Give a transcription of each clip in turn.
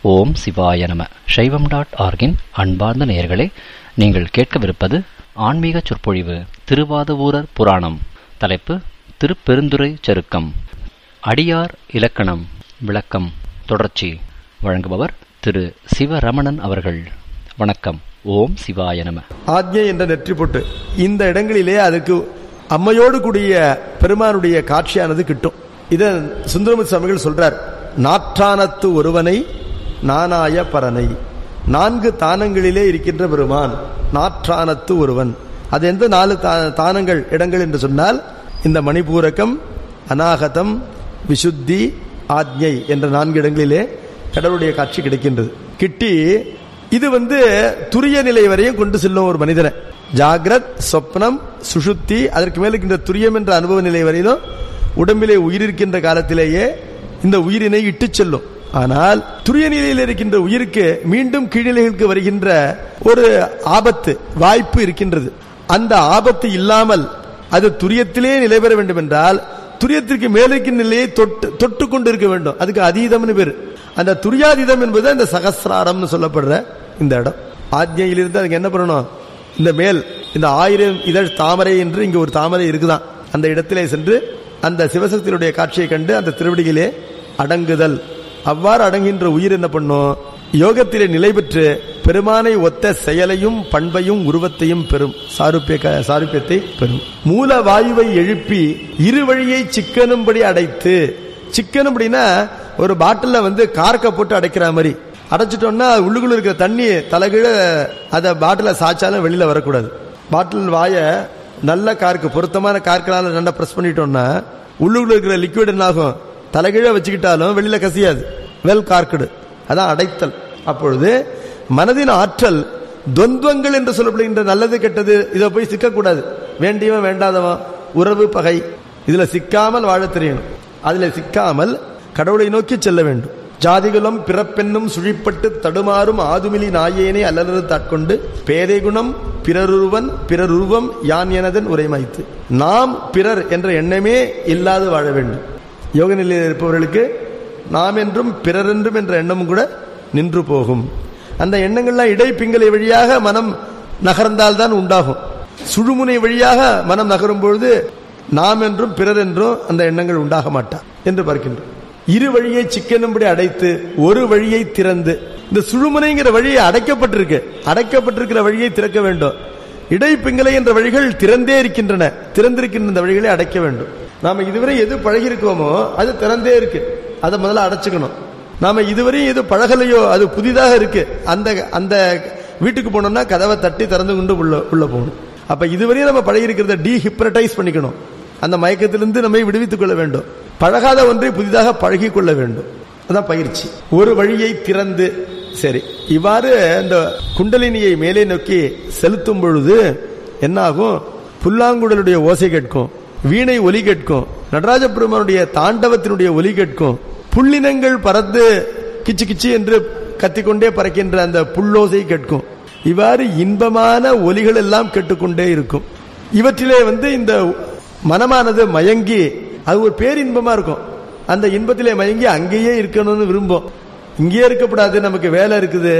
ஓம் சிவாய நம சைவம் டாட் ஆர்கின் அன்பார்ந்த நேயர்களே நீங்கள் கேட்கவிருப்பது ஆன்மீக சொற்பொழிவு திருவாதவூரர் புராணம் தலைப்பு திருப்பெருந்துறை சருக்கம் அடியார் இலக்கணம் விளக்கம் தொடர்ச்சி வழங்குபவர் திரு சிவரமணன் அவர்கள் வணக்கம் ஓம் சிவாய நம ஆக்ஞை என்ற நெற்றி பொட்டு இந்த இடங்களிலே அதுக்கு அம்மையோடு கூடிய பெருமானுடைய காட்சியானது கிட்டும் இத சுந்தரமுத்து சுவாமிகள் சொல்றார் நாற்றானத்து ஒருவனை நானாய பரனை நான்கு தானங்களிலே இருக்கின்ற பெருமான் நாற்றானத்து ஒருவன் அது எந்த நாலு தா- தானங்கள் இடங்கள் என்று சொன்னால் இந்த மணிபூரகம் அநாகதம் விசுத்தி ஆக்ஞை என்ற நான்கு இடங்களிலே கடவுளுடைய காட்சி கிடைக்கின்றது கிட்டி இது வந்து துரிய நிலை வரையும் கொண்டு செல்லும் ஒரு மனிதனை ஜாகிரத் சொப்னம் சுஷுப்தி அதற்கு மேல் இருக்கின்ற துரியம் என்ற அனுபவ நிலை வரையிலும் உடம்பிலே உயிர் இருக்கின்ற காலத்திலேயே இந்த உயிரினை இட்டுச் செல்லும் ஆனால் துரிய நிலையில் இருக்கின்ற உயிருக்கு மீண்டும் கீழ்நிலைகளுக்கு வருகின்ற ஒரு ஆபத்து வாய்ப்பு இருக்கின்றது அந்த ஆபத்து இல்லாமல் அது துரியத்திலே நிலை பெற வேண்டும் என்றால் துரியத்திற்கு மேலிருக்கின்ற நிலையை தொட்டு தொட்டு கொண்டு இருக்க வேண்டும் அதுக்கு அதீதம்னு பேரு அந்த துரியாதீதம் என்பது அந்த சகசிராரம்னு சொல்லப்படுற இந்த இடம் ஆக்ஞையிலிருந்து அதுக்கு என்ன பண்ணணும் இந்த மேல் இந்த ஆயிரம் இதழ் தாமரை என்று இங்க ஒரு தாமரை இருக்குதான் அந்த இடத்திலே சென்று அந்த சிவசக்தியுடைய காட்சியை கண்டு அந்த திருவடியிலே அடங்குதல் அவ்வாறு அடங்குகின்ற உயிர் என்ன பண்ணும் யோகத்திலே நிலை பெற்று பெருமானை ஒத்த செயலையும் பண்பையும் உருவத்தையும் பெறும் சாருப்பிய க- சாருப்பியத்தை பெறும் மூல வாயுவை எழுப்பி இரு வழியை சிக்கனும்படி அடைத்து சிக்கனும்படினா ஒரு பாட்டில்ல வந்து கார்க்க போட்டு அடைக்கிற மாதிரி அடைச்சிட்டோம்னா உள்ளுக்குள்ள இருக்கிற தண்ணி தலைகீழ அதை பாட்டில சாய்ச்சாலும் வெளியில வரக்கூடாது பாட்டில் வாய நல்ல கார்க்கு பொருத்தமான கார்களால நல்லா பிரஸ் பண்ணிட்டோம்னா உள்ளுக்குள்ள இருக்கிற லிக்விட் என்ன ஆகும் தலைகீழ வச்சுக்கிட்டாலும் வெளியில கசியாது வெல் கார்க்குடு அதான் அடைத்தல் அப்பொழுது மனதின் ஆற்றல் துவந்தங்கள் என்று சொல்லப்படுகின்ற நல்லது கெட்டது இதை போய் சிக்கக்கூடாது வேண்டியவன் வேண்டாதவன் உறவு பகை இதுல சிக்காமல் வாழத் தெரியணும் அதுல சிக்காமல் கடவுளை நோக்கி செல்ல வேண்டும் ஜாதிகுலம் பிறப்பென்னும் சுழிப்பட்டு தடுமாறும் ஆதுமிலி நாயேனை அல்லலறு தாட்கொண்டு பேதை குணம் பிறருருவன் பிறருருவம் யான் எனதன் உரைமாய்த்து நாம் பிறர் என்ற எண்ணமே இல்லாது வாழ வேண்டும் யோக நிலையில் இருப்பவர்களுக்கு நாம் என்றும் பிறர் என்றும் என்ற எண்ணமும் கூட நின்று போகும் அந்த எண்ணங்கள்லாம் இடைப்பிங்களை வழியாக மனம் நகர்ந்தால்தான் உண்டாகும் சுழுமுனை வழியாக மனம் நகரும் பொழுது நாம் என்றும் பிறர் என்றும் அந்த எண்ணங்கள் உண்டாக மாட்டா என்று பார்க்கின்றோம் இரு வழியை சிக்கனும்படி அடைத்து ஒரு வழியை திறந்து இந்த சுழுமுனைங்கிற வழி அடைக்கப்பட்டிருக்கு அடைக்கப்பட்டிருக்கிற வழியை திறக்க வேண்டும் இடைப்பிங்களை என்ற வழிகள் திறந்தே இருக்கின்றன திறந்திருக்கின்ற இந்த வழிகளை அடைக்க வேண்டும் நாம இதுவரை எது பழகிருக்கோமோ அது திறந்தே இருக்கு அதை முதல்ல அடைச்சுக்கணும் நாம இதுவரை எது பழகலையோ அது புதிதாக இருக்கு அந்த அந்த வீட்டுக்கு போனோம்னா கதவை தட்டி திறந்து கொண்டு உள்ள உள்ள போகணும் அப்ப இதுவரையும் நம்ம பழகி இருக்கிறத டீஹிப்ரடைஸ் பண்ணிக்கணும் அந்த மயக்கத்திலிருந்து நம்மை விடுவித்துக் கொள்ள வேண்டும் பழகாத ஒன்றை புதிதாக பழகி கொள்ள வேண்டும் அதான் பயிற்சி ஒரு வழியை திறந்து சரி இவ்வாறு இந்த குண்டலினியை மேலே நோக்கி செலுத்தும் பொழுது என்னாகும் புல்லாங்குழலுடைய ஓசை கேட்கும் வீணை ஒலி கேட்கும் நடராஜ பெருமானுடைய தாண்டவத்தினுடைய ஒலி கேட்கும் புள்ளினங்கள் பறந்து கிச்சு கிச்சு என்று கத்திக்கொண்டே பறக்கின்ற அந்த புல்லோசை கேட்கும் இவ்வாறு இன்பமான ஒலிகள் எல்லாம் கேட்டுக்கொண்டே இருக்கும் இவற்றிலே வந்து இந்த மனமானது மயங்கி அது ஒரு பேரின்பமா இருக்கும் அந்த இன்பத்திலே மயங்கி அங்கேயே இருக்கணும்னு விரும்பும் இங்கேயே இருக்கக்கூடாது நமக்கு வேலை இருக்குது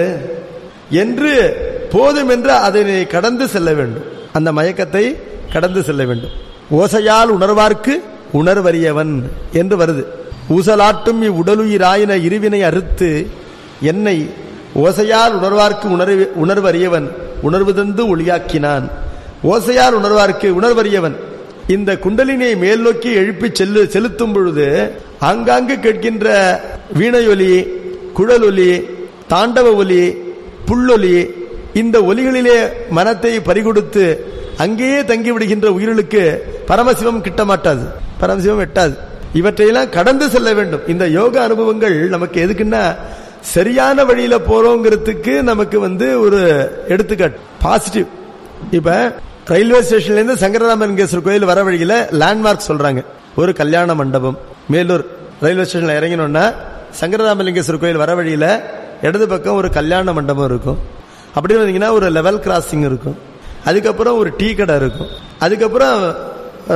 என்று போதும் என்று அதனை கடந்து செல்ல வேண்டும் அந்த மயக்கத்தை கடந்து செல்ல வேண்டும் ஓசையால் உணர்வார்க்கு உணர்வறியவன் என்று வருது ஊசலாட்டும் இவ்வுடலுயிராயின இருவினை அறுத்து என்னை ஓசையால் உணர்வார்க்கு உணர்வு உணர்வறியவன் உணர்வு தந்து ஒளியாக்கினான் ஓசையால் உணர்வார்க்கு உணர்வறியவன் இந்த குண்டலினியை மேல் நோக்கி எழுப்பி செல்லு செலுத்தும் பொழுது ஆங்காங்கு கேட்கின்ற வீணையொலி குழலொலி தாண்டவ ஒலி புல்லொலி இந்த ஒலிகளிலே மனத்தை பறிகொடுத்து அங்கேயே தங்கி விடுகின்ற உயிர்களுக்கு பரமசிவம் கிட்ட மாட்டாது பரமசிவம் எட்டாது இவற்றையெல்லாம் கடந்து செல்ல வேண்டும் இந்த யோக அனுபவங்கள் நமக்கு எதுக்குன்னா சரியான வழியில போறோங்கிறதுக்கு நமக்கு வந்து ஒரு எடுத்துக்காட்டு பாசிட்டிவ் இப்ப ரயில்வே ஸ்டேஷன்ல இருந்து சங்கரராமலிங்கேஸ்வரர் கோயில் வர வழியில லேண்ட்மார்க் சொல்றாங்க ஒரு கல்யாண மண்டபம் மேலூர் ரயில்வே ஸ்டேஷன்ல இறங்கினோம்னா சங்கரராமலிங்கேஸ்வரர் கோயில் வர வழியில இடது பக்கம் ஒரு கல்யாண மண்டபம் இருக்கும் அப்படி வந்தீங்கன்னா ஒரு லெவல் கிராசிங் இருக்கும் அதுக்கப்புறம் ஒரு டீ கடை இருக்கும் அதுக்கப்புறம்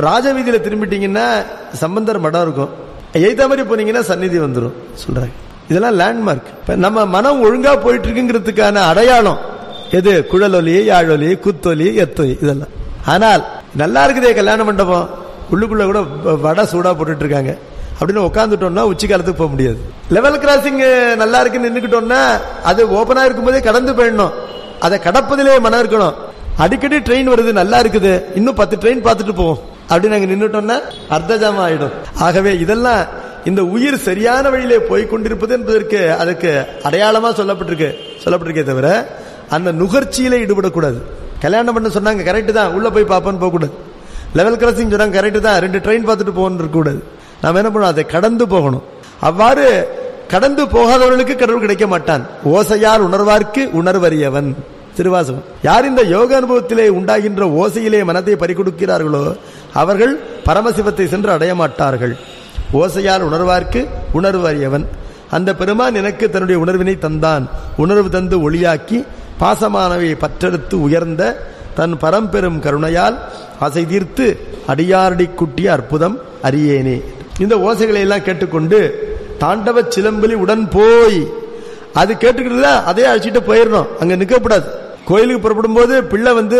ராஜவீதியில திரும்பிட்டீங்கன்னா சம்பந்தர் மடம் இருக்கும் எய்த மாதிரி போனீங்கன்னா சந்நிதி வந்துடும் சொல்றாங்க இதெல்லாம் லேண்ட்மார்க் இப்ப நம்ம மனம் ஒழுங்கா போயிட்டு இருக்குங்கிறதுக்கான அடையாளம் எது குழலொலி யாழொலி குத்தொலி எத்தொலி இதெல்லாம் ஆனால் நல்லா இருக்குதே கல்யாண மண்டபம் உள்ளுக்குள்ள கூட வ- வடை சூடா போட்டுட்டு இருக்காங்க அப்படின்னு உட்காந்துட்டோம்னா உச்சி காலத்துக்கு போக முடியாது லெவல் கிராசிங் நல்லா இருக்குன்னு நின்னுக்கிட்டோம்னா அது ஓபனா இருக்கும்போதே கடந்து போயிடணும் அதை கடப்பதிலே மனம் இருக்கணும் அடிக்கடி ட்ரெயின் வருது நல்லா இருக்குது இன்னும் பத்து ட்ரெயின் பார்த்துட்டு போவோம் அப்படின்னு நாங்க நின்னுட்டோம்னா அர்த்தஜாமம் ஆயிடும் ஆகவே இதெல்லாம் இந்த உயிர் சரியான வழியிலே போய் கொண்டிருப்பது என்பதற்கு அதுக்கு அடையாளமா சொல்லப்பட்டிருக்கு சொல்லப்பட்டிருக்கே தவிர அந்த நுகர்ச்சியில ஈடுபடக்கூடாது கல்யாணம் பண்ண சொன்னாங்க கரெக்ட் தான் உள்ள போய் பார்ப்போன்னு போகக்கூடாது லெவல் கிராசிங் சொன்னாங்க கரெக்ட் தான் ரெண்டு ட்ரெயின் பார்த்துட்டு போகணும் இருக்கக்கூடாது நாம என்ன பண்ணணும் அதை கடந்து போகணும் அவ்வாறு கடந்து போகாதவர்களுக்கு கடவுள் கிடைக்க மாட்டான் ஓசையால் உணர்வார்க்கு உணர்வறியவன் திருவாசகம் யார் இந்த யோக அனுபவத்திலே உண்டாகின்ற ஓசையிலே மனத்தை பறிகொடுக்கிறார்களோ அவர்கள் பரமசிவத்தை சென்று அடைய மாட்டார்கள் ஓசையால் உணர்வார்க்கு உணர்வு அறியவன் அந்த பெருமான் எனக்கு தன்னுடைய உணர்வினை தந்தான் உணர்வு தந்து ஒளியாக்கி பாசமானவை பற்றெடுத்து உயர்ந்த தன் பரம்பெரும் கருணையால் ஆசை தீர்த்து அடியாரடி குட்டிய அற்புதம் அறியேனே இந்த ஓசைகளை எல்லாம் கேட்டுக்கொண்டு தாண்டவ சிலம்பலி உடன் போய் அது கேட்டுக்கிட்டு அதே அழைச்சிட்டு போயிடணும் அங்க நிக்கப்படாது கோயிலுக்கு புறப்படும் போது பிள்ளை வந்து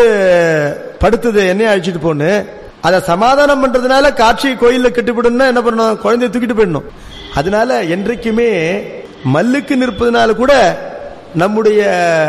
படுத்தது என்னைய அழைச்சிட்டு போன்னு அதை சமாதானம் பண்றதுனால காட்சி கோயில்ல கெட்டுப்படணும்னா என்ன பண்ணணும் குழந்தைய தூக்கிட்டு போயிடணும் அதனால என்றைக்குமே மல்லுக்கு நிற்பதனால கூட நம்முடைய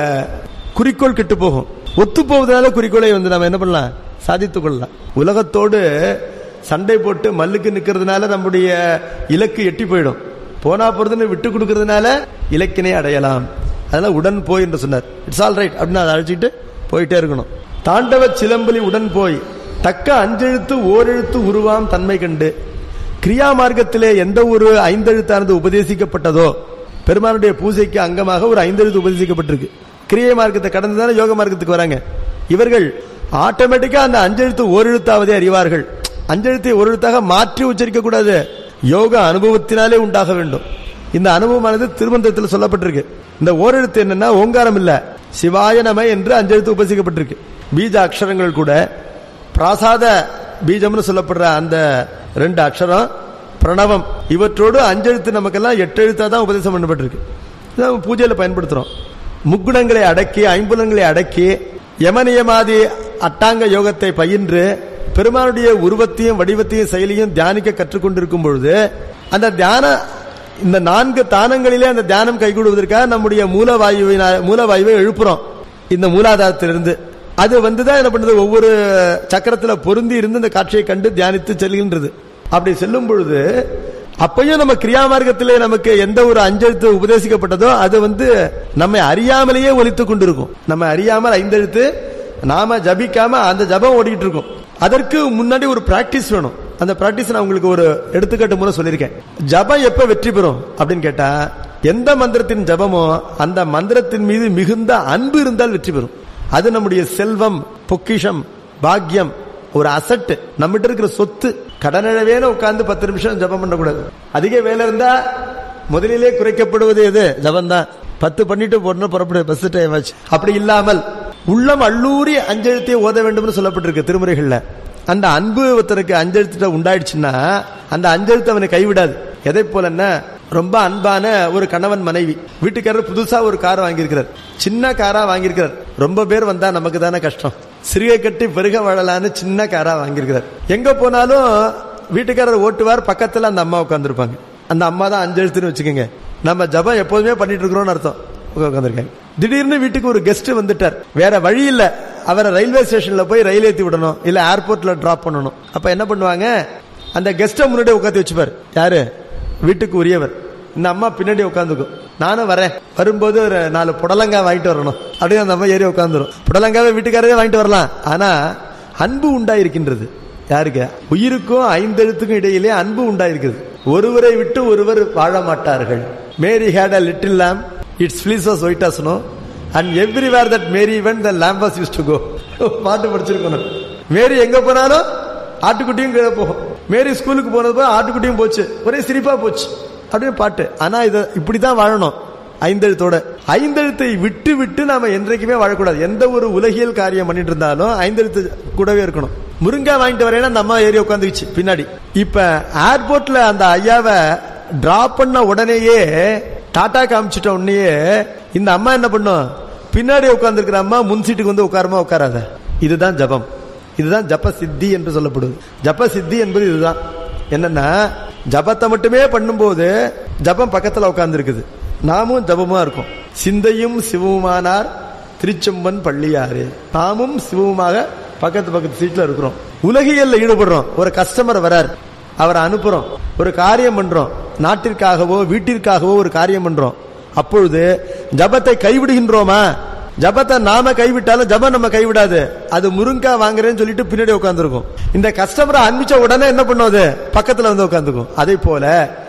குறிக்கோள் கெட்டு போகும் ஒத்து போவதனால குறிக்கோளை வந்து நம்ம என்ன பண்ணலாம் சாதித்துக் கொள்ளலாம் உலகத்தோடு சண்டை போட்டு மல்லுக்கு நிக்கிறதுனால நம்முடைய இலக்கு எட்டி போயிடும் போனா போறதுன்னு விட்டு கொடுக்கறதுனால இலக்கினை அடையலாம் அதனால உடன் போய் என்று சொன்னார் இட்ஸ் ஆல் ரைட் அப்படின்னு அதை அழைச்சிட்டு போயிட்டே இருக்கணும் தாண்டவ சிலம்பலி உடன் போய் தக்க அஞ்செழுத்து ஓரெழுத்து உருவாம் தன்மை கண்டு கிரியா மார்க்கத்திலே எந்த ஒரு ஐந்தெழுத்தானது உபதேசிக்கப்பட்டதோ பெருமானுடைய பூஜைக்கு அங்கமாக ஒரு ஐந்தெழுத்து உபதேசிக்கப்பட்டிருக்கு கிரியை மார்க்கத்தை கடந்து தானே யோக மார்க்கத்துக்கு வராங்க இவர்கள் ஆட்டோமேட்டிக்கா அந்த அஞ்செழுத்து ஓரெழுத்தாவதே அறிவார்கள் அஞ்செழுத்தை ஒரு எழுத்தாக மாற்றி உச்சரிக்க கூடாது யோக அனுபவத்தினாலே உண்டாக வேண்டும் இந்த அனுபவமானது திருமந்திரத்தில் சொல்லப்பட்டிருக்கு இந்த ஓரெழுத்து என்னன்னா ஓங்காரம் இல்ல சிவாய நம என்று அஞ்செழுத்து உபசிக்கப்பட்டிருக்கு பீஜ அக்ஷரங்கள் கூட பிராசாத பீஜம்னு சொல்லப்படுற அந்த ரெண்டு அக்ஷரம் பிரணவம் இவற்றோடு அஞ்செழுத்து நமக்கெல்லாம் எட்டு எழுத்தா தான் உபதேசம் பண்ணப்பட்டிருக்கு இதை நம்ம பூஜையில பயன்படுத்துறோம் முக்குணங்களை அடக்கி ஐம்புலங்களை அடக்கி யமனியமாதி அட்டாங்க யோகத்தை பயின்று பெருமானுடைய உருவத்தையும் வடிவத்தையும் செயலையும் தியானிக்க கற்றுக்கொண்டிருக்கும் பொழுது அந்த தியான இந்த நான்கு தானங்களிலே அந்த தியானம் கைகூடுவதற்காக நம்முடைய மூலவாயுவை மூலவாயுவை எழுப்புறோம் இந்த மூலாதாரத்திலிருந்து அது வந்துதான் என்ன பண்ணுது ஒவ்வொரு சக்கரத்துல பொருந்தி இருந்து இந்த காட்சியை கண்டு தியானித்து செல்கின்றது அப்படி செல்லும் பொழுது அப்பயும் நம்ம கிரியா மார்க்கத்திலே நமக்கு எந்த ஒரு அஞ்செழுத்து உபதேசிக்கப்பட்டதோ அது வந்து நம்மை அறியாமலேயே ஒலித்துக் கொண்டிருக்கும் நம்ம அறியாமல் ஐந்தெழுத்து நாம ஜபிக்காம அந்த ஜபம் ஓடிட்டு இருக்கும் அதற்கு முன்னாடி ஒரு பிராக்டிஸ் வேணும் அந்த பிராக்டிஸ் நான் உங்களுக்கு ஒரு எடுத்துக்காட்டு மூலம் சொல்லியிருக்கேன் ஜபம் எப்ப வெற்றி பெறும் அப்படின்னு கேட்டா எந்த மந்திரத்தின் ஜபமோ அந்த மந்திரத்தின் மீது மிகுந்த அன்பு இருந்தால் வெற்றி பெறும் அது நம்முடைய செல்வம் பொக்கிஷம் பாக்கியம் ஒரு அசட் நம்மகிட்ட இருக்கிற சொத்து கடனழவேன உட்கார்ந்து பத்து நிமிஷம் ஜபம் பண்ணக்கூடாது அதிக வேலை இருந்தா முதலிலே குறைக்கப்படுவது எது ஜபம் தான் பத்து பண்ணிட்டு போடணும் புறப்படு பஸ் டைம் ஆச்சு அப்படி இல்லாமல் உள்ளம் அள்ளூரி அஞ்செழுத்தை ஓத வேண்டும்னு சொல்லப்பட்டிருக்கு திருமுறைகள்ல அந்த அன்பு ஒருத்தருக்கு அஞ்செழுத்த உண்டாயிடுச்சுன்னா அந்த அஞ்செழுத்து அவனை கைவிடாது எதை போலன்னா ரொம்ப அன்பான ஒரு கணவன் மனைவி வீட்டுக்காரர் புதுசா ஒரு கார் வாங்கியிருக்கிறார் சின்ன காரா வாங்கியிருக்கிறார் ரொம்ப பேர் வந்தா நமக்கு தானே கஷ்டம் சிறுகை கட்டி பெருக வாழலான்னு சின்ன காரா வாங்கியிருக்கிறார் எங்க போனாலும் வீட்டுக்காரர் ஓட்டுவார் பக்கத்துல அந்த அம்மா உட்காந்துருப்பாங்க அந்த அம்மா தான் அஞ்சு எழுத்துன்னு வச்சுக்கோங்க நம்ம ஜபம் எப்போதுமே பண்ணிட்டு இருக்கிறோம்னு அர்த்தம் உட்காந்துருக்காங்க திடீர்னு வீட்டுக்கு ஒரு கெஸ்ட் வந்துட்டார் வேற வழி இல்ல அவரை ரயில்வே ஸ்டேஷன்ல போய் ரயில் ஏத்தி விடணும் இல்ல ஏர்போர்ட்ல டிராப் பண்ணணும் அப்ப என்ன பண்ணுவாங்க அந்த கெஸ்ட முன்னாடி உட்காந்து வச்சுப்பார் யாரு வீட்டுக்கு உரியவர் இந்த அம்மா பின்னாடி உட்காந்துக்கும் நானும் வரேன் வரும்போது ஒரு நாலு புடலங்காய் வாங்கிட்டு வரணும் அப்படியே அந்த அம்மா ஏறி உட்காந்துரும் புடலங்காவை வீட்டுக்காரரே வாங்கிட்டு வரலாம் ஆனா அன்பு உண்டாயிருக்கின்றது யாருக்கு உயிருக்கும் ஐந்தெழுத்துக்கும் இடையிலே அன்பு உண்டாயிருக்குது ஒருவரை விட்டு ஒருவர் வாழ மாட்டார்கள் Mary had a little lamb its fleece was white no and everywhere that Mary when the lamb was use to go பாட்டு படிச்சிருக்கணும் மேரி எங்க போனாலும் ஆட்டுக்குட்டியும் கீழே போகும் மேரி ஸ்கூலுக்கு போனது போது ஆட்டுக்குட்டியும் போச்சு ஒரே சிரிப்பா போச்சு அப்படின்னு பாட்டு ஆனா இத இப்படிதான் வாழணும் ஐந்தெழுத்தோட ஐந்தெழுத்தை விட்டு விட்டு நாம என்றைக்குமே வாழக்கூடாது எந்த ஒரு உலகியல் காரியம் பண்ணிட்டு இருந்தாலும் ஐந்தெழுத்து கூடவே இருக்கணும் முருங்கா வாங்கிட்டு வரேன்னா அந்த அம்மா ஏறி உட்காந்துச்சு பின்னாடி இப்ப ஏர்போர்ட்ல அந்த ஐயாவை டிராப் பண்ண உடனேயே டாட்டா காமிச்சிட்ட உடனே இந்த அம்மா என்ன பண்ணும் பின்னாடி உட்கார்ந்துருக்கிற அம்மா முன் சீட்டுக்கு வந்து உட்காருமா உட்காராத இதுதான் ஜபம் இதுதான் ஜப சித்தி என்று சொல்லப்படுது ஜப சித்தி என்பது இதுதான் என்னன்னா ஜபத்தை மட்டுமே பண்ணும்போது ஜபம் பக்கத்துல உட்கார்ந்து இருக்குது நாமும் ஜபமா இருக்கும் சிந்தையும் சிவமுமானார் திருச்செம்பன் பள்ளியாறு நாமும் சிவமுமாக பக்கத்து பக்கத்து சீட்ல இருக்கிறோம் உலகியல்ல ஈடுபடுறோம் ஒரு கஸ்டமர் வரார் அவரை அனுப்புறோம் ஒரு காரியம் பண்றோம் நாட்டிற்காகவோ வீட்டிற்காகவோ ஒரு காரியம் பண்றோம் அப்பொழுது ஜபத்தை கைவிடுகின்றோமா ஜபத்தை நாம கைவிட்டாலும் ஜபம் நம்ம கைவிடாது அது முருங்கா வாங்குறேன்னு சொல்லிட்டு பின்னாடி உட்காந்துருக்கும் இந்த கஸ்டமரை அனுப்பிச்ச உடனே என்ன பண்ணுவது பக்கத்துல வந்து உட்காந்துக்கும் அதே போல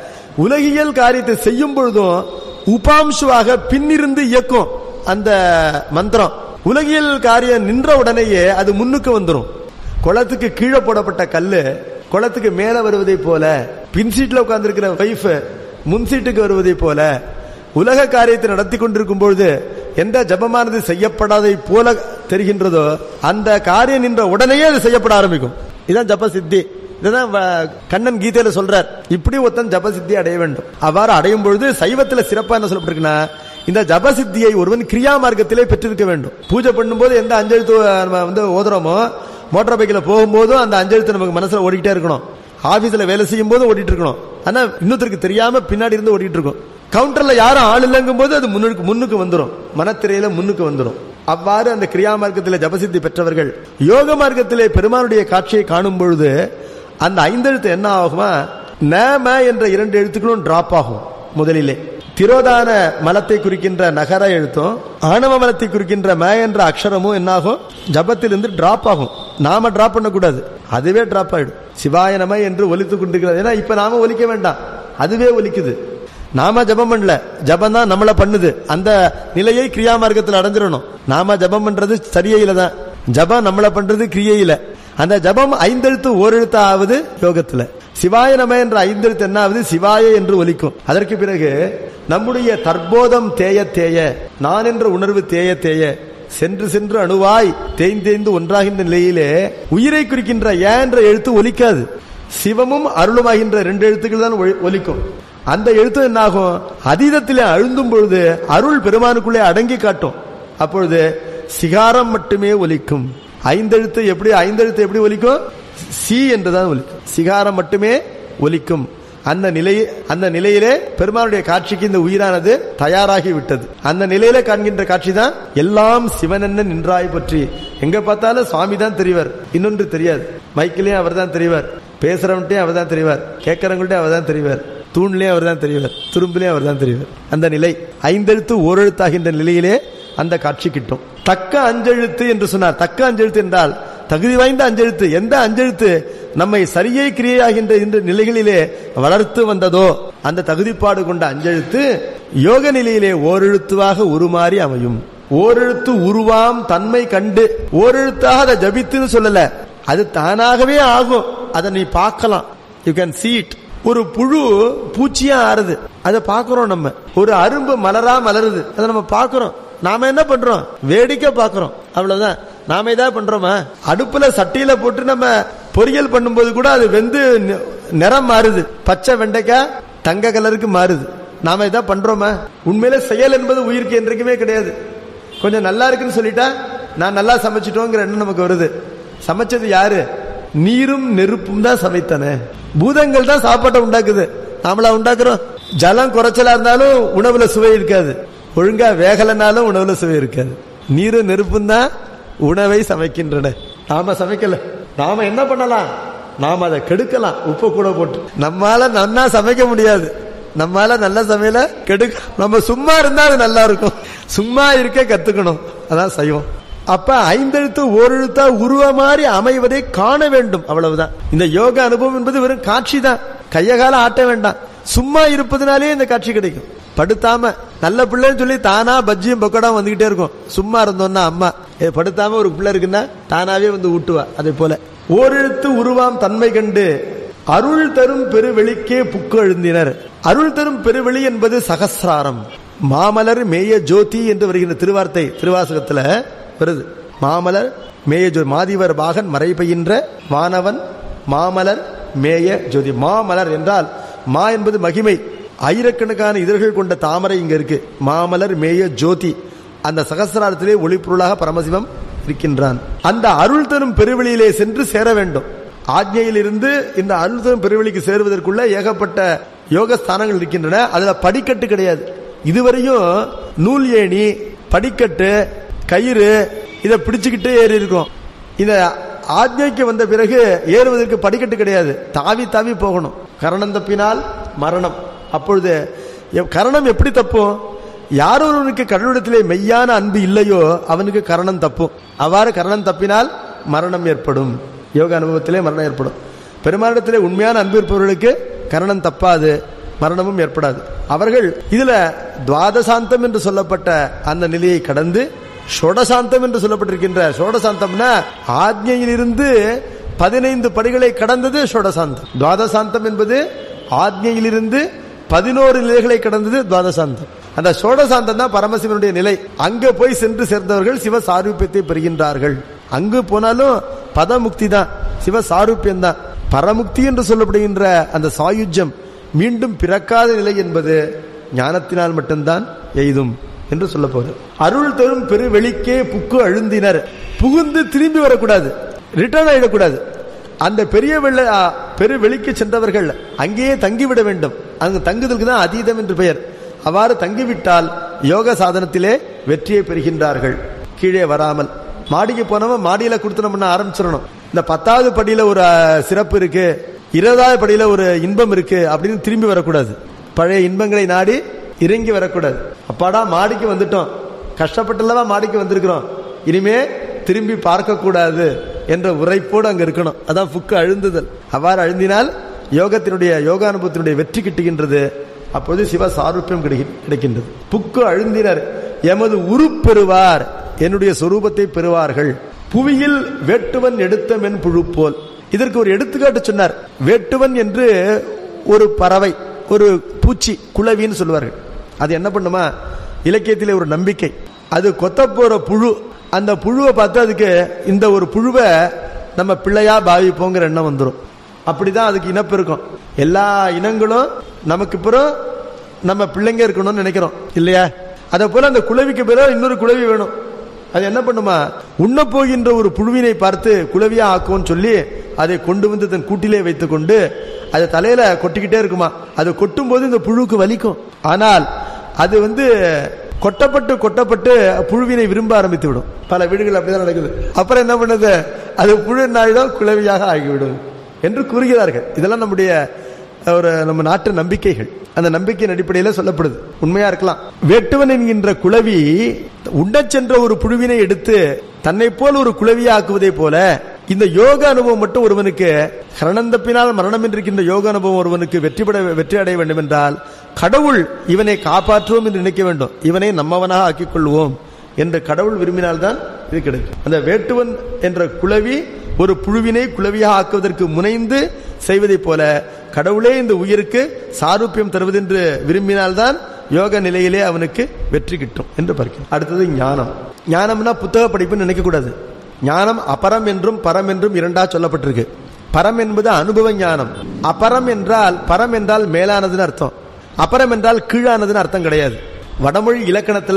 உலகியல் காரியத்தை செய்யும் பொழுதும் உபாம்சுவாக பின்னிருந்து இயக்கும் அந்த மந்திரம் உலகியல் காரியம் நின்ற உடனேயே அது முன்னுக்கு வந்துடும் குளத்துக்கு கீழே போடப்பட்ட கல்லு குளத்துக்கு மேல வருவதை போல பின் சீட்ல உட்கார்ந்து இருக்கிற வைஃப் முன் சீட்டுக்கு வருவதை போல உலக காரியத்தை நடத்தி கொண்டிருக்கும் பொழுது எந்த ஜபமானது செய்யப்படாதை போல தெரிகின்றதோ அந்த காரியம் நின்ற உடனேயே அது செய்யப்பட ஆரம்பிக்கும் இதுதான் ஜப சித்தி இதுதான் வ- கண்ணன் கீதையில சொல்றார் இப்படி ஒருத்தன் ஜப சித்தி அடைய வேண்டும் அவ்வாறு அடையும் பொழுது சைவத்துல சிறப்பா என்ன சொல்லப்பட்டிருக்குன்னா இந்த ஜப சித்தியை ஒருவன் கிரியா மார்க்கத்திலே பெற்றிருக்க வேண்டும் பூஜை பண்ணும்போது எந்த அஞ்செழுத்து நம்ம வந்து ஓதுறோமோ மோட்டார் பைக்கில் போகும்போதும் அந்த அஞ்செழுத்து நமக்கு மனசுல ஓடிக்கிட்டே இருக்கணும் ஆபீஸ்ல வேலை செய்யும் போது ஓடிட்டு இருக்கணும் ஆனா இன்னொருத்தருக்கு தெரியாம பின்னாடி இருந்து ஓடிட்டு இருக்கும் கவுண்டர்ல யாரும் ஆள் இல்லைங்கும் போது அது முன்னுக்கு முன்னுக்கு வந்துரும் மனத்திரையில முன்னுக்கு வந்துரும் அவ்வாறு அந்த கிரியா மார்க்கத்திலே ஜபசித்தி பெற்றவர்கள் யோக மார்க்கத்திலே பெருமானுடைய காட்சியை காணும் பொழுது அந்த ஐந்தெழுத்து என்ன ஆகுமா நேம என்ற இரண்டு எழுத்துக்களும் டிராப் ஆகும் முதலிலே திரோதான மலத்தை குறிக்கின்ற நகர எழுத்தும் ஆணவ மலத்தை குறிக்கின்ற ம என்ற அக்ஷரமும் என்னாகும் ஜபத்திலிருந்து டிராப் ஆகும் நாம டிராப் பண்ணக்கூடாது அதுவே டிராப் ஆயிடும் சிவாய நம என்று ஒலித்துக் கொண்டிருக்கிறது ஏன்னா இப்ப நாம ஒலிக்க வேண்டாம் அதுவே ஒலிக்குது நாம ஜபம் பண்ணல ஜபம் தான் நம்மள பண்ணுது அந்த நிலையை கிரியா மார்க்கத்தில் அடைஞ்சிடணும் நாம ஜபம் பண்றது சரியையில தான் ஜபம் நம்மள பண்றது கிரியையில அந்த ஜபம் ஐந்தெழுத்து ஓரெழுத்து ஆவது யோகத்துல சிவாய நம என்ற ஐந்தெழுத்து என்ன ஆகுது சிவாய என்று ஒலிக்கும் அதற்கு பிறகு நம்முடைய தற்போதம் தேய தேய நான் என்ற உணர்வு தேய தேய சென்று சென்று அணுவாய் தேய்ந்தேய்ந்து ஒன்றாகின்ற நிலையிலே உயிரை குறிக்கின்ற ஏ என்ற எழுத்து ஒலிக்காது சிவமும் அருளுமாகின்ற ரெண்டு எழுத்துக்கள் தான் ஒலி- ஒலிக்கும் அந்த எழுத்து என்னாகும் அதீதத்திலே அழுந்தும் பொழுது அருள் பெருமானுக்குள்ளே அடங்கி காட்டும் அப்பொழுது சிகாரம் மட்டுமே ஒலிக்கும் ஐந்தெழுத்து எப்படி ஐந்தெழுத்து எப்படி ஒலிக்கும் சி என்றுதான் ஒலிக்கும் சிகாரம் மட்டுமே ஒலிக்கும் அந்த நிலை அந்த நிலையிலே பெருமானுடைய காட்சிக்கு இந்த உயிரானது தயாராகி விட்டது அந்த நிலையில காண்கின்ற காட்சி தான் எல்லாம் சிவனென்ன நின்றாய் பற்றி எங்க பார்த்தாலும் சுவாமி தான் தெரிவார் இன்னொன்று தெரியாது மைக்கிலையும் அவர் தான் தெரிவார் பேசுறவன்ட்டையும் அவர் தான் தெரிவார் கேட்கறவங்கள்ட்ட அவர் தான் தெரிவார் தூண்லயும் அவர் தான் தெரிவார் துரும்புலயும் அவர் தான் தெரிவார் அந்த நிலை ஐந்தெழுத்து ஓரெழுத்தாகின்ற நிலையிலே அந்த காட்சி கிட்டும் தக்க அஞ்செழுத்து என்று சொன்னார் தக்க அஞ்செழுத்து என்றால் தகுதி வாய்ந்த அஞ்செழுத்து எந்த அஞ்செழுத்து நம்மை சரியை கிரியையாகின்ற இந்த நிலைகளிலே வளர்த்து வந்ததோ அந்த தகுதிப்பாடு கொண்ட அஞ்செழுத்து யோக நிலையிலே ஓரெழுத்துவாக உருமாறி அமையும் ஓரெழுத்து உருவாம் தன்மை கண்டு ஓரெழுத்தாக அதை ஜபித்துன்னு சொல்லல அது தானாகவே ஆகும் அதை நீ பார்க்கலாம் யூ கேன் see it ஒரு புழு பூச்சியா ஆறுது அதை பார்க்கிறோம் நம்ம ஒரு அரும்பு மலரா மலருது அதை நம்ம பார்க்கிறோம் நாம என்ன பண்றோம் வேடிக்கை பார்க்கிறோம் அவ்வளவுதான் நாம ஏதாவது பண்றோமா அடுப்புல சட்டியில போட்டு நம்ம பொரியல் பண்ணும்போது கூட அது வெந்து நி- நிறம் மாறுது பச்சை வெண்டைக்காய் தங்க கலருக்கு மாறுது நாம ஏதாவது பண்றோமா உண்மையில செயல் என்பது உயிருக்கு என்றைக்குமே கிடையாது கொஞ்சம் நல்லா இருக்குன்னு சொல்லிட்டா நான் நல்லா சமைச்சிட்டோங்கிற எண்ணம் நமக்கு வருது சமைச்சது யாரு நீரும் நெருப்பும் தான் சமைத்தன பூதங்கள் தான் சாப்பாட்டை உண்டாக்குது நாமளா உண்டாக்குறோம் ஜலம் குறைச்சலா இருந்தாலும் உணவுல சுவை இருக்காது ஒழுங்கா வேகலைனாலும் உணவுல சுவை இருக்காது நீரும் நெருப்பும் தான் உணவை சமைக்கின்றன நாம சமைக்கல நாம என்ன பண்ணலாம் நாம அதை கெடுக்கலாம் உப்பு கூட போட்டு நம்மால நன்னா சமைக்க முடியாது நம்மால நல்ல சமையல கெடுக்க நம்ம சும்மா இருந்தா அது நல்லா இருக்கும் சும்மா இருக்க கத்துக்கணும் அதான் செய்வோம் அப்ப ஐந்தெழுத்து ஓரெழுத்தா உருவ மாதிரி அமைவதை காண வேண்டும் அவ்வளவுதான் இந்த யோக அனுபவம் என்பது வெறும் காட்சி தான் கைய கால ஆட்ட வேண்டாம் சும்மா இருப்பதனாலே இந்த காட்சி கிடைக்கும் படுத்தாம நல்ல பிள்ளைன்னு சொல்லி தானா பஜ்ஜியும் பக்கோடா வந்துகிட்டே இருக்கும் சும்மா இருந்தோம்னா அம்மா ஏ, படுத்தாம ஒரு பிள்ளை இருக்குன்னா தானாவே வந்து ஊட்டுவா அதே போல ஓரெழுத்து உருவாம் தன்மை கண்டு அருள் தரும் பெருவெளிக்கே புக்கு எழுந்தினர் அருள் தரும் பெருவெளி என்பது சகசிராரம் மாமலர் மேய ஜோதி என்று வருகின்ற திருவார்த்தை திருவாசகத்துல வருது மாமலர் மேய ஜோ மாதிவர் பாகன் மறை பெய்கின்ற வானவன் மாமலர் மேய ஜோதி மாமலர் என்றால் மா என்பது மகிமை ஆயிரக்கணக்கான இதழ்கள் கொண்ட தாமரை இங்க இருக்கு மாமலர் மேய ஜோதி அந்த சகசிராரத்திலே ஒளிப்பொருளாக பரமசிவம் இருக்கின்றான் அந்த அருள் தரும் பெருவெளியிலே சென்று சேர வேண்டும் ஆக்ஞையிலிருந்து இந்த அருள் தரும் பெருவெளிக்கு சேருவதற்குள்ள ஏகப்பட்ட யோக ஸ்தானங்கள் இருக்கின்றன அதுல படிக்கட்டு கிடையாது இதுவரையும் நூல் ஏணி படிக்கட்டு கயிறு இதை பிடிச்சுக்கிட்டு ஏறி இருக்கோம் இந்த ஆக்ஞைக்கு வந்த பிறகு ஏறுவதற்கு படிக்கட்டு கிடையாது தாவி தாவி போகணும் கரணம் தப்பினால் மரணம் அப்பொழுது எ- கரணம் எப்படி தப்பும் யார் ஒருவனுக்கு கடவுளிடத்திலே மெய்யான அன்பு இல்லையோ அவனுக்கு கரணம் தப்பும் அவ்வாறு கரணம் தப்பினால் மரணம் ஏற்படும் யோக அனுபவத்திலே மரணம் ஏற்படும் பெருமானிடத்திலே உண்மையான அன்பு இருப்பவர்களுக்கு கரணம் தப்பாது மரணமும் ஏற்படாது அவர்கள் இதுல துவாதசாந்தம் என்று சொல்லப்பட்ட அந்த நிலையை கடந்து ஷோடசாந்தம் என்று சொல்லப்பட்டிருக்கின்ற ஷோடசாந்தம்னா ஆக்ஞையிலிருந்து பதினைந்து படிகளை கடந்தது ஷோடசாந்தம் துவாதசாந்தம் என்பது ஆக்ஞையிலிருந்து பதினோரு நிலைகளை கடந்தது துவாதசாந்தம் அந்த ஷோடசாந்தம் தான் பரமசிவனுடைய நிலை அங்க போய் சென்று சேர்ந்தவர்கள் சிவ சாரூபியத்தை பெறுகின்றார்கள் அங்கு போனாலும் பதமுக்தி தான் சிவ சாரூபியம் தான் பரமுக்தி என்று சொல்லப்படுகின்ற அந்த சாயுஜ்யம் மீண்டும் பிறக்காத நிலை என்பது ஞானத்தினால் மட்டும்தான் எய்தும் என்று சொல்ல போகுது அருள் தரும் பெரு வெளிக்கே புக்கு அழுந்தினர் புகுந்து திரும்பி வரக்கூடாது ரிட்டர்ன் ஆயிடக்கூடாது அந்த பெரிய வெள்ள ஆ, பெரு வெளிக்கு சென்றவர்கள் அங்கேயே தங்கிவிட வேண்டும் அங்கு தங்குதலுக்கு தான் அதீதம் என்று பெயர் அவ்வாறு தங்கிவிட்டால் யோக சாதனத்திலே வெற்றியை பெறுகின்றார்கள் கீழே வராமல் மாடிக்கு போனவன் மாடியில கொடுத்தனம்னா ஆரம்பிச்சிடணும் இந்த பத்தாவது படியில ஒரு ஆ, சிறப்பு இருக்கு இருபதாவது படியில ஒரு இன்பம் இருக்கு அப்படின்னு திரும்பி வரக்கூடாது பழைய இன்பங்களை நாடி இறங்கி வரக்கூடாது அப்பாடா மாடிக்கு வந்துட்டோம் கஷ்டப்பட்டுலவா மாடிக்கு வந்திருக்கிறோம் இனிமே திரும்பி பார்க்க கூடாது என்ற உரைப்போடு அங்க இருக்கணும் அதான் புக்கு அழுந்துதல் அவ்வாறு அழுந்தினால் யோகத்தினுடைய யோகானுபவத்தினுடைய வெற்றி கிட்டுகின்றது அப்போது சிவ சாரூபியம் கிடைக்கி- கிடைக்கின்றது புக்கு அழுந்தினர் எமது உருப்பெறுவார் என்னுடைய சொரூபத்தை பெறுவார்கள் புவியில் வேட்டுவன் எடுத்த மென் புழு போல் இதற்கு ஒரு எடுத்துக்காட்டு சொன்னார் வேட்டுவன் என்று ஒரு பறவை ஒரு பூச்சி குளவின்னு சொல்லுவார்கள் அது என்ன பண்ணுமா இலக்கியத்திலே ஒரு நம்பிக்கை அது கொத்த போற புழு அந்த புழுவை பார்த்து அதுக்கு இந்த ஒரு புழுவை நம்ம பிள்ளையா பாவிப்போங்கிற எண்ணம் வந்துடும் அப்படிதான் அதுக்கு இனப்பெருக்கம் எல்லா இனங்களும் நமக்கு பிறகு நம்ம பிள்ளைங்க இருக்கணும்னு நினைக்கிறோம் இல்லையா அதே போல அந்த குளவிக்கு பிறகு இன்னொரு குளவி வேணும் அது என்ன பண்ணுமா உண்ண போகின்ற ஒரு புழுவினை பார்த்து குளவியா ஆக்கும்னு சொல்லி அதை கொண்டு வந்து தன் கூட்டிலே வைத்துக் கொண்டு அதை தலையில கொட்டிக்கிட்டே இருக்குமா அது கொட்டும் போது இந்த புழுவுக்கு வலிக்கும் ஆனால் அது வந்து கொட்டப்பட்டு கொட்டப்பட்டு புழுவினை விரும்ப ஆரம்பித்து விடும் பல வீடுகள் அப்படிதான் நடக்குது அப்புறம் என்ன பண்ணுது அது புழு நாயுடம் குளவியாக ஆகிவிடும் என்று கூறுகிறார்கள் இதெல்லாம் நம்முடைய ஒரு நம்ம நாட்டு நம்பிக்கைகள் அந்த நம்பிக்கையின் அடிப்படையில் சொல்லப்படுது உண்மையா இருக்கலாம் வேட்டுவன் என்கின்ற குளவி உண்ணச் சென்ற ஒரு புழுவினை எடுத்து தன்னை போல் ஒரு குளவியை ஆக்குவதை போல இந்த யோக அனுபவம் மட்டும் ஒருவனுக்கு கரணந்தப்பினால் மரணம் இருக்கின்ற யோக அனுபவம் ஒருவனுக்கு வெற்றி பெற வெற்றி அடைய வேண்டும் என்றால் கடவுள் இவனை காப்பாற்றுவோம் என்று நினைக்க வேண்டும் இவனை நம்மவனாக ஆக்கிக் கொள்வோம் என்று கடவுள் விரும்பினால்தான் இது கிடைக்கும் அந்த வேட்டுவன் என்ற குளவி ஒரு புழுவினை குளவியாக ஆக்குவதற்கு முனைந்து செய்வதைப் போல கடவுளே இந்த உயிருக்கு சாரூபியம் தருவது என்று விரும்பினால்தான் யோக நிலையிலே அவனுக்கு வெற்றி கிட்டும் என்று பார்க்கிறோம் அடுத்தது ஞானம் ஞானம்னா புத்தக படிப்புன்னு நினைக்க கூடாது ஞானம் அபரம் என்றும் பரம் என்றும் இரண்டா சொல்லப்பட்டிருக்கு பரம் என்பது அனுபவ ஞானம் அபரம் என்றால் பரம் என்றால் மேலானதுன்னு அர்த்தம் அபரம் என்றால் கீழானதுன்னு அர்த்தம் கிடையாது வடமொழி இலக்கணத்துல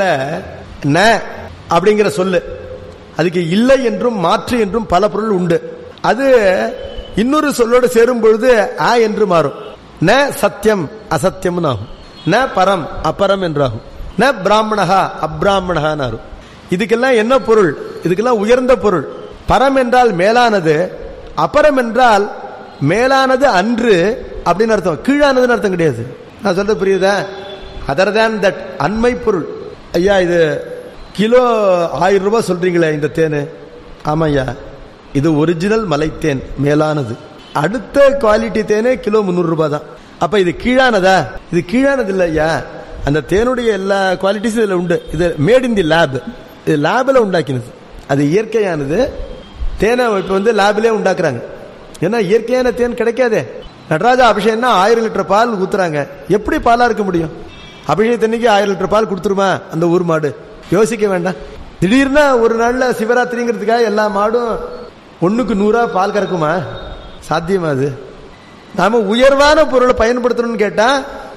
ந அப்படிங்கிற சொல்லு அதுக்கு இல்லை என்றும் மாற்று என்றும் பல பொருள் உண்டு அது இன்னொரு சொல்லோடு சேரும் பொழுது ஆ என்று மாறும் ந சத்தியம் அசத்தியம்னு ஆகும் ந பரம் அபரம் என்றாகும் ந பிராமணஹா அப்ராமணஹான்னு ஆகும் இதுக்கெல்லாம் என்ன பொருள் இதுக்கெல்லாம் உயர்ந்த பொருள் பரம் என்றால் மேலானது அபரம் என்றால் மேலானது அன்று அப்படின்னு அர்த்தம் கீழானதுன்னு அர்த்தம் கிடையாது நான் சொல்றது புரியுதா அதர் தேன் தட் அண்மை பொருள் ஐயா இது கிலோ ஆயிரம் ரூபாய் சொல்றீங்களே இந்த தேனு ஆமாய்யா இது ஒரிஜினல் மலைத்தேன் மேலானது அடுத்த குவாலிட்டி தேனே கிலோ முந்நூறு ரூபாய் தான் அப்ப இது கீழானதா இது கீழானது இல்ல ஐயா அந்த தேனுடைய எல்லா குவாலிட்டிஸும் இதுல உண்டு இது மேட் இன் தி லேப் இது லேபில் உண்டாக்கினது அது இயற்கையானது தேனை இப்ப வந்து லேபிலே உண்டாக்குறாங்க ஏன்னா இயற்கையான தேன் கிடைக்காதே நடராஜா அபிஷேகம்னா ஆயிரம் லிட்டர் பால் ஊத்துறாங்க எப்படி பாலா இருக்க முடியும் அபிஷேகத்தன்னைக்கு ஆயிரம் லிட்டர் பால் கொடுத்துருமா அந்த ஊர் மாடு யோசிக்க வேண்டாம் திடீர்னு ஒரு நாள்ல சிவராத்திரிங்கிறதுக்காக எல்லா மாடும் ஒண்ணுக்கு நூறா பால் கறக்குமா சாத்தியமா அது நாம உயர்வான பொருளை பயன்படுத்தணும்னு கேட்டா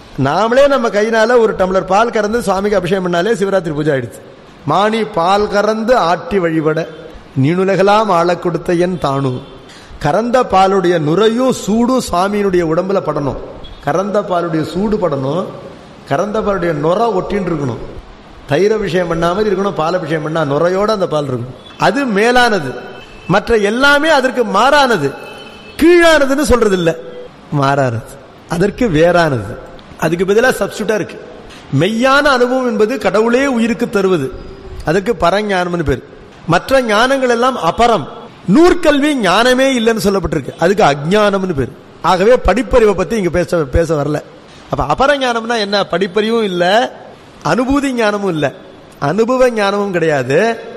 நாமளே நம்ம கையினால ஒரு டம்ளர் பால் கறந்து சுவாமிக்கு அபிஷேகம் பண்ணாலே சிவராத்திரி பூஜை ஆயிடுச்சு மாணி பால் கறந்து ஆட்டி வழிபட நீனுலகலாம் ஆள கொடுத்த என் தானு கறந்த பாலுடைய நுரையும் சூடும் சுவாமியினுடைய உடம்புல படணும் கறந்த பாலுடைய சூடு படணும் கறந்த பாலுடைய நுர ஒட்டின்னு இருக்கணும் தயிர விஷயம் பண்ணா மாதிரி இருக்கணும் பால் அபிஷேகம் பண்ணா நுரையோட அந்த பால் இருக்கணும் அது மேலானது மற்ற எல்லாமே அதற்கு மாறானது கீழானதுன்னு சொல்றது இல்ல மாறானது அதற்கு வேறானது அதுக்கு பதிலாக சப்ஸ்டியூட்டா இருக்கு மெய்யான அனுபவம் என்பது கடவுளே உயிருக்கு தருவது அதுக்கு பரஞானம்னு பேர் மற்ற ஞானங்கள் எல்லாம் அபரம் நூற்கல்வி ஞானமே இல்லைன்னு சொல்லப்பட்டிருக்கு அதுக்கு அஜ்ஞானம்னு பேர் ஆகவே படிப்பறிவை பத்தி இங்க பேச பேச வரல அப்ப அபர ஞானம்னா என்ன படிப்பறிவும் இல்ல அனுபூதி ஞானமும் இல்ல அனுபவ ஞானமும் கிடையாது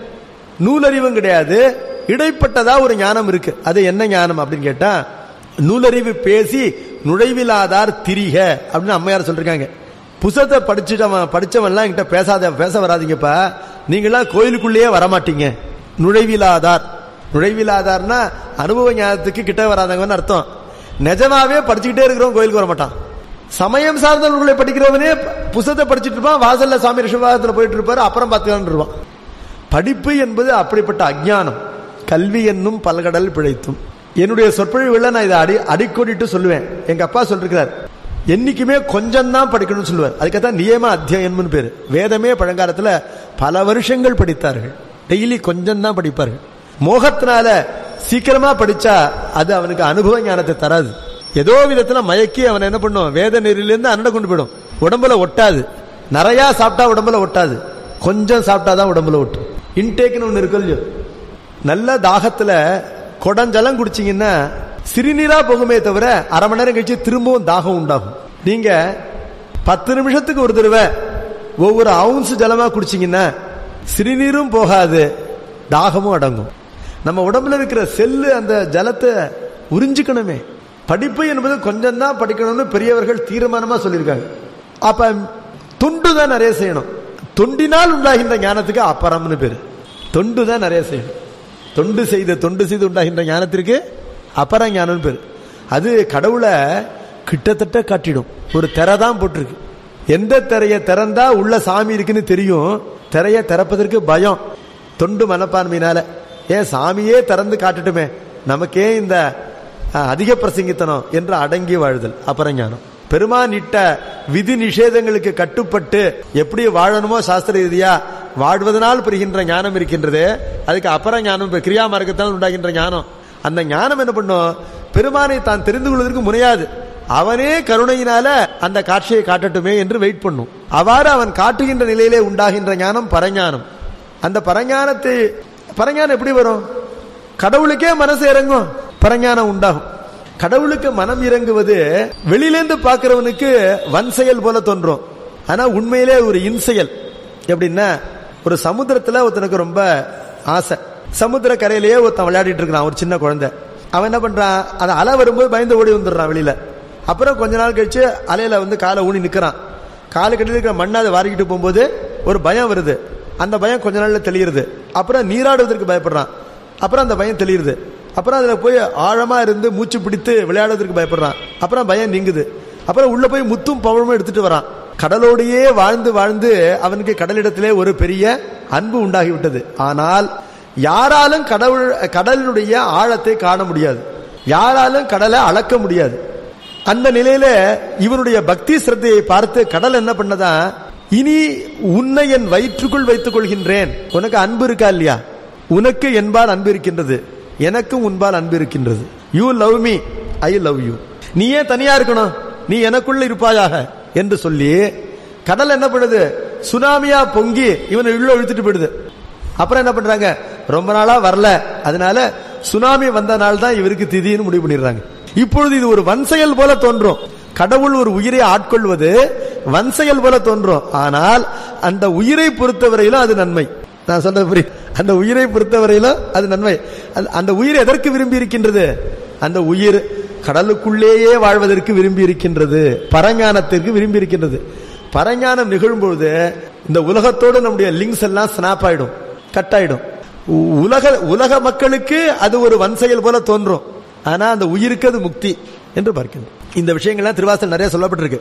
நூலறிவும் கிடையாது இடைப்பட்டதா ஒரு ஞானம் இருக்கு அது என்ன ஞானம் அப்படின்னு கேட்டா நூலறிவு பேசி நுழைவிலாதார் திரிக அப்படின்னு அம்மையார் சொல்றாங்க புசத்தை படிச்சுட்டவன் படிச்சவன்லாம் என்கிட்ட பேசாத பேச வராதீங்கப்பா நீங்களாம் கோயிலுக்குள்ளேயே வரமாட்டீங்க நுழைவிலாதார் நுழைவிலாதார்னா அனுபவ ஞானத்துக்கு கிட்ட வராதவங்கன்னு அர்த்தம் நிஜமாவே படிச்சுக்கிட்டே இருக்கிறவன் கோயிலுக்கு வர மாட்டான் சமயம் சார்ந்தவர்களை படிக்கிறவனே புசத்தை படிச்சுட்டு இருப்பான் வாசல்ல சாமி ரிஷபாகத்துல போயிட்டு இருப்பாரு அப்புறம் பார்த்துக்கலான்னு இருப்பான் படிப்பு என்பது அப்படிப்பட்ட அஜ்ஞானம் கல்வி என்னும் பல்கடல் பிழைத்தும் என்னுடைய சொற்பொழிவுல நான் இதை அடி அடிக்கோடிட்டு சொல்லுவேன் எங்க அப்பா சொல்லிருக்கிறார் என்னைக்குமே கொஞ்சம் தான் படிக்கணும்னு சொல்லுவார் அதுக்கத்தான் நியம அத்தியாயம்னு பேரு வேதமே பழங்காலத்துல பல வருஷங்கள் படித்தார்கள் டெய்லி கொஞ்சம் தான் படிப்பார்கள் மோகத்தினால சீக்கிரமா படிச்சா அது அவனுக்கு அனுபவ ஞானத்தை தராது ஏதோ விதத்துல மயக்கி அவன் என்ன பண்ணும் வேத நெறிலிருந்து அண்ணனை கொண்டு போயிடும் உடம்புல ஒட்டாது நிறைய சாப்பிட்டா உடம்புல ஒட்டாது கொஞ்சம் சாப்பிட்டாதான் உடம்புல ஒட்டும் இன்டேக்னு ஒண்ணு இருக்கு இல்லையோ நல்ல தாகத்துல குடஞ்சலம் குடிச்சீங்கன்னா சிறுநீரா போகுமே தவிர அரை மணி நேரம் கழிச்சு திரும்பவும் தாகம் உண்டாகும் நீங்க பத்து நிமிஷத்துக்கு ஒரு தடவை ஒவ்வொரு அவுன்ஸ் ஜலமா குடிச்சீங்கன்னா சிறுநீரும் போகாது தாகமும் அடங்கும் நம்ம உடம்புல இருக்கிற செல்லு அந்த ஜலத்தை உறிஞ்சிக்கணுமே படிப்பு என்பது கொஞ்சம் தான் படிக்கணும்னு பெரியவர்கள் தீர்மானமா சொல்லியிருக்காங்க அப்ப தொண்டு தான் நிறைய செய்யணும் தொண்டினால் உண்டாகின்ற ஞானத்துக்கு அப்புறம்னு பேரு தொண்டு தான் நிறைய செய்யணும் தொண்டு செய்த தொண்டு செய்து உண்டாகின்ற ஞானத்திற்கு அபர ஞானம் பேரு அது கடவுளை கிட்டத்தட்ட காட்டிடும் ஒரு திரை தான் போட்டிருக்கு எந்த திரைய திறந்தா உள்ள சாமி இருக்குன்னு தெரியும் திரைய திறப்பதற்கு பயம் தொண்டு மனப்பான்மையினால ஏன் சாமியே திறந்து காட்டட்டுமே நமக்கே இந்த அஹ், அதிக பிரசங்கித்தனம் என்று அடங்கி வாழ்தல் அப்புறம் ஞானம் பெருமான் இட்ட விதி நிஷேதங்களுக்கு கட்டுப்பட்டு எப்படி வாழணுமோ சாஸ்திர ரீதியா வாழ்வதனால் பெறுகின்ற ஞானம் இருக்கின்றது அதுக்கு அப்புற ஞானம் இப்ப கிரியா மார்க்கத்தால் உண்டாகின்ற ஞானம் அந்த ஞானம் என்ன பண்ணும் பெருமானை தான் தெரிந்து கொள்வதற்கு முனையாது அவனே கருணையினால அந்த காட்சியை காட்டட்டுமே என்று வெயிட் பண்ணும் அவ்வாறு அவன் காட்டுகின்ற நிலையிலே உண்டாகின்ற ஞானம் பரஞானம் அந்த பரஞானத்தை பரஞானம் எப்படி வரும் கடவுளுக்கே மனசு இறங்கும் பரஞானம் உண்டாகும் கடவுளுக்கு மனம் இறங்குவது வெளியிலேந்து பார்க்கிறவனுக்கு வன் செயல் போல தோன்றும் ஆனா உண்மையிலே ஒரு இன்செயல் எப்படின்னா ஒரு சமுத்திரத்துல ஒருத்தனுக்கு ரொம்ப ஆசை சமுத்திர கரையிலேயே ஒருத்தன் விளையாடிட்டு இருக்கிறான் ஒரு சின்ன குழந்தை அவன் என்ன பண்றான் அந்த அலை வரும்போது பயந்து ஓடி வந்துடுறான் வெளியில அப்புறம் கொஞ்ச நாள் கழிச்சு அலையில வந்து காலை ஊனி நிக்கிறான் காலு கட்டில இருக்கிற மண்ணை அதை வாரிக்கிட்டு போகும்போது ஒரு பயம் வருது அந்த பயம் கொஞ்ச நாள்ல தெளியுது அப்புறம் நீராடுவதற்கு பயப்படுறான் அப்புறம் அந்த பயம் தெளியுது அப்புறம் அதுல போய் ஆழமா இருந்து மூச்சு பிடித்து விளையாடுவதற்கு பயப்படுறான் அப்புறம் பயம் நீங்குது அப்புறம் உள்ள போய் முத்தும் பவழமும் எடுத்துட்டு வரான் கடலோடையே வாழ்ந்து வாழ்ந்து அவனுக்கு கடலிடத்திலே ஒரு பெரிய அன்பு உண்டாகிவிட்டது ஆனால் யாராலும் கடவுள் கடலினுடைய ஆழத்தை காண முடியாது யாராலும் கடலை அளக்க முடியாது அந்த நிலையில இவனுடைய பக்தி சிரத்தையை பார்த்து கடல் என்ன பண்ணதா இனி உன்னை என் வயிற்றுக்குள் வைத்துக் கொள்கின்றேன் உனக்கு அன்பு இருக்கா இல்லையா உனக்கு என்பால் அன்பு இருக்கின்றது எனக்கும் உன்பால் அன்பு இருக்கின்றது you love me I love you நீ ஏன் தனியா இருக்கணும் நீ எனக்குள்ள இருப்பாயாக என்று சொல்லி கடல் என்ன பண்ணுது சுனாமியா பொங்கி இவனை உள்ள இழுத்துட்டு போயிடுது அப்புறம் என்ன பண்றாங்க ரொம்ப நாளா வரல அதனால சுனாமி வந்த நாள் தான் இவருக்கு திதின்னு முடிவு பண்ணிடுறாங்க இப்பொழுது இது ஒரு வன்செயல் போல தோன்றும் கடவுள் ஒரு உயிரை ஆட்கொள்வது வன்செயல் போல தோன்றும் ஆனால் அந்த உயிரை பொறுத்தவரையிலும் அது நன்மை நான் சொன்னது புரியுது அந்த உயிரை பொறுத்தவரையிலும் அது நன்மை அந்த- அந்த உயிர் எதற்கு விரும்பி இருக்கின்றது அந்த உயிர் கடலுக்குள்ளேயே வாழ்வதற்கு விரும்பி இருக்கின்றது பரஞானத்திற்கு விரும்பி இருக்கின்றது பரஞானம் நிகழும்பொழுது இந்த உலகத்தோடு நம்முடைய லிங்க்ஸ் எல்லாம் ஸ்னாப் ஆயிடும் கட் ஆயிடும் உ- உலக உலக மக்களுக்கு அது ஒரு வன்செயல் போல தோன்றும் ஆனா அந்த உயிருக்கு அது முக்தி என்று பார்க்கணும் இந்த விஷயங்கள்லாம் திருவாசல் நிறைய சொல்லப்பட்டிருக்கு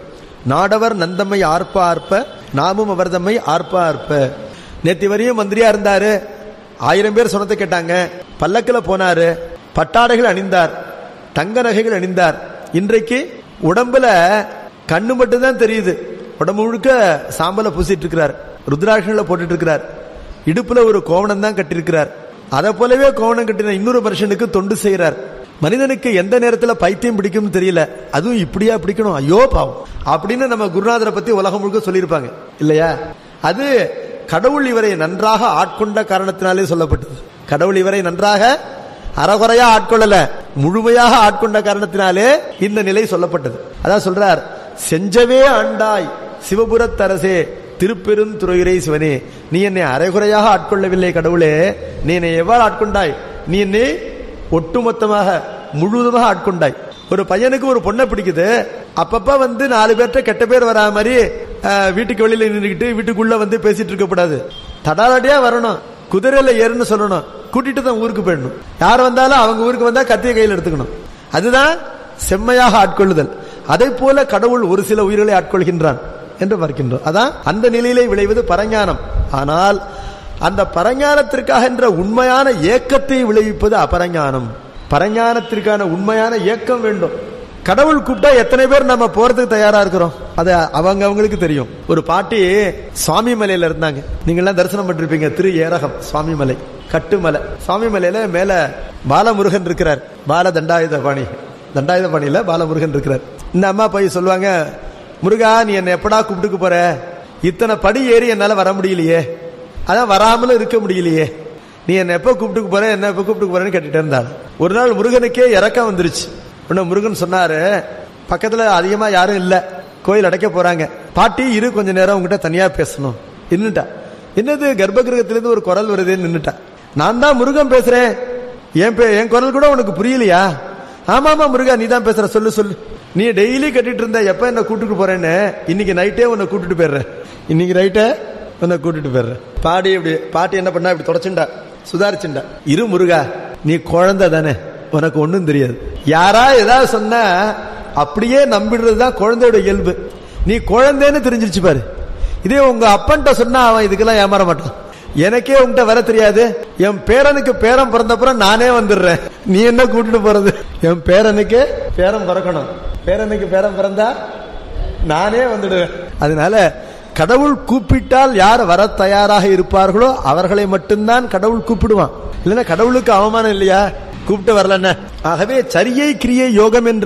நாடவர் நந்தம்மை ஆர்ப்ப ஆர்ப்ப நாமும் அவர் தம்மை ஆர்ப்ப ஆர்ப்ப நேத்தி வரையும் மந்திரியா இருந்தாரு ஆயிரம் பேர் சொன்னதை கேட்டாங்க பல்லக்கில் போனாரு பட்டாடைகள் அணிந்தார் தங்க நகைகள் அணிந்தார் இன்றைக்கு உடம்புல கண்ணு மட்டும் தான் தெரியுது உடம்பு முழுக்க சாம்பலை பூசிட்டு இருக்கிறார் ருத்ராட்சங்களை போட்டுட்டு இருக்கிறார் இடுப்புல ஒரு கோவணம் தான் கட்டியிருக்கிறார் அதை போலவே கோவணம் கட்டின இன்னொரு மனுஷனுக்கு தொண்டு செய்கிறார் மனிதனுக்கு எந்த நேரத்துல பைத்தியம் பிடிக்கும்னு தெரியல அதுவும் இப்படியா பிடிக்கணும் ஐயோ பாவம் அப்படின்னு நம்ம குருநாதரை பத்தி உலகம் முழுக்க சொல்லியிருப்பாங்க இல்லையா அது கடவுள் இவரை நன்றாக ஆட்கொண்ட காரணத்தினாலே சொல்லப்பட்டது கடவுள் இவரை நன்றாக அறகுறையா ஆட்கொள்ளல முழுமையாக ஆட்கொண்ட காரணத்தினாலே இந்த நிலை சொல்லப்பட்டது அதான் சொல்றார் செஞ்சவே ஆண்டாய் சிவபுரத்தரசே திருப்பெருந்துறையுரை சிவனே நீ என்னை அரைகுறையாக ஆட்கொள்ளவில்லை கடவுளே நீ என்னை எவ்வாறு ஆட்கொண்டாய் நீ என்னை ஒட்டுமொத்தமாக முழுவதுமாக ஆட்கொண்டாய் ஒரு பையனுக்கு ஒரு பொண்ணை பிடிக்குது அப்பப்ப வந்து நாலு பேர்ட்ட கெட்ட பேர் வரா மாதிரி அஹ், வீட்டுக்கு வெளியில நின்றுக்கிட்டு வீட்டுக்குள்ள வந்து பேசிட்டு இருக்க கூடாது தடாலடியா வரணும் குதிரையில ஏறுன்னு சொல்லணும் கூட்டிட்டு தான் ஊருக்கு போயிடணும் யார் வந்தாலும் அவங்க ஊருக்கு வந்தா கத்திய கையில் எடுத்துக்கணும் அதுதான் செம்மையாக ஆட்கொள்ளுதல் அதை போல கடவுள் ஒரு சில உயிர்களை ஆட்கொள்கின்றான் என்று பார்க்கின்றோம் அதான் அந்த நிலையிலே விளைவது பரஞானம் ஆனால் அந்த பரஞானத்திற்காக என்ற உண்மையான ஏக்கத்தை விளைவிப்பது அபரஞானம் பரஞானத்திற்கான உண்மையான ஏக்கம் வேண்டும் கடவுள் கூப்பிட்டா எத்தனை பேர் நம்ம போறதுக்கு தயாரா இருக்கிறோம் அது அவங்க அவங்களுக்கு தெரியும் ஒரு பாட்டி சுவாமி மலையில இருந்தாங்க நீங்க எல்லாம் தரிசனம் பண்ணிருப்பீங்க திரு ஏரகம் சுவாமி மலை கட்டுமலை சுவாமி மலையில மேல பாலமுருகன் இருக்கிறார் பால தண்டாயுத பாணி தண்டாயுத பாணியில பாலமுருகன் இருக்கிறார் இந்த அம்மா போய் சொல்லுவாங்க முருகா நீ என்ன எப்படா கூப்பிட்டுக்கு போற இத்தனை படி ஏறி என்னால வர முடியலையே அதான் வராமலும் இருக்க முடியலையே நீ என்ன எப்ப கூப்பிட்டுக்கு போற என்ன எப்ப கூப்பிட்டுக்கு போறேன்னு கேட்டுட்டே இருந்தாள் ஒரு நாள் முருகனுக்கே இறக்கம் வந்துருச்சு உடனே முருகன் சொன்னாரு பக்கத்துல அதிகமா யாரும் இல்ல கோயில் அடைக்க போறாங்க பாட்டி இரு கொஞ்ச நேரம் உங்ககிட்ட தனியா பேசணும் நின்னுட்டா என்னது கர்ப்பகிரகத்திலிருந்து ஒரு குரல் வருதுன்னு நின்னுட்டா நான் தான் முருகன் பேசுறேன் என் பே- என் குரல் கூட உனக்கு புரியலையா ஆமா ஆமா முருகா நீ தான் பேசுற சொல்லு சொல்லு நீ டெய்லி கட்டிட்டு இருந்த எப்ப என்ன கூட்டிட்டு போறேன்னு இன்னைக்கு நைட்டே உன்னை கூட்டிட்டு போயிடுறேன் இன்னைக்கு நைட்டே உன்னை கூட்டிட்டு போயிடுறேன் பாடி இப்படி பாட்டி என்ன பண்ணா இப்படி தொடச்சுண்டா சுதாரிச்சுண்டா இரு முருகா நீ குழந்தை தானே உனக்கு ஒண்ணும் தெரியாது யாரா ஏதாவது சொன்னா அப்படியே நம்பிடுறது தான் குழந்தையோட இயல்பு நீ குழந்தைன்னு தெரிஞ்சிருச்சு பாரு இதே உங்க அப்பன்ட்ட சொன்னா அவன் இதுக்கெல்லாம் ஏமாற மாட்டான் எனக்கே உன்கிட்ட வர தெரியாது என் பேரனுக்கு பேரன் பிறந்தப்புறம் நானே வந்துடுறேன் நீ என்ன கூட்டிட்டு போறது என் பேரனுக்கு பேரன் பிறக்கணும் பேரனுக்கு பேரன் பிறந்தா நானே வந்துடுவேன் அதனால கடவுள் கூப்பிட்டால் யார் வர தயாராக இருப்பார்களோ அவர்களை மட்டும்தான் கடவுள் கூப்பிடுவான் இல்லைன்னா கடவுளுக்கு அவமானம் இல்லையா கூப்பிட்டு வரலன்னா ஆகவே சரியை கிரியை யோகம் என்ற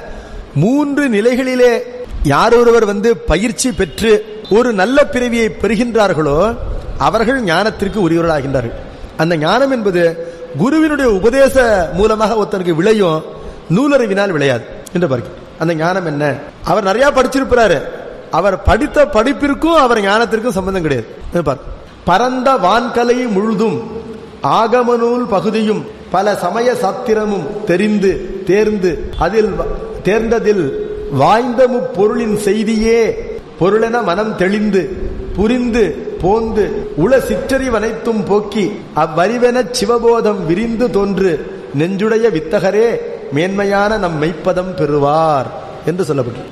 மூன்று நிலைகளிலே யார் ஒருவர் வந்து பயிற்சி பெற்று ஒரு நல்ல பிறவியை பெறுகின்றார்களோ அவர்கள் ஞானத்திற்கு உரியவர்களாகின்றார்கள் அந்த ஞானம் என்பது குருவினுடைய உபதேச மூலமாக ஒருத்தனுக்கு விளையும் நூலறிவினால் விளையாது என்று பார்க்க அந்த ஞானம் என்ன அவர் நிறைய படிச்சிருப்பாரு அவர் படித்த படிப்பிற்கும் அவர் ஞானத்திற்கும் சம்பந்தம் கிடையாது என்று பார். பரந்த வான்கலை முழுதும் ஆகம நூல் பகுதியும் பல சமய சாத்திரமும் தெரிந்து தேர்ந்து அதில் வ- தேர்ந்ததில் வாய்ந்த முப்பொருளின் செய்தியே பொருளென மனம் தெளிந்து புரிந்து போந்து உள சிற்றறிவனைத்தும் போக்கி அவ்வறிவெனச் சிவபோதம் விரிந்து தோன்று நெஞ்சுடைய வித்தகரே மேன்மையான நம் மெய்ப்பதம் பெறுவார் என்று சொல்லப்பட்டு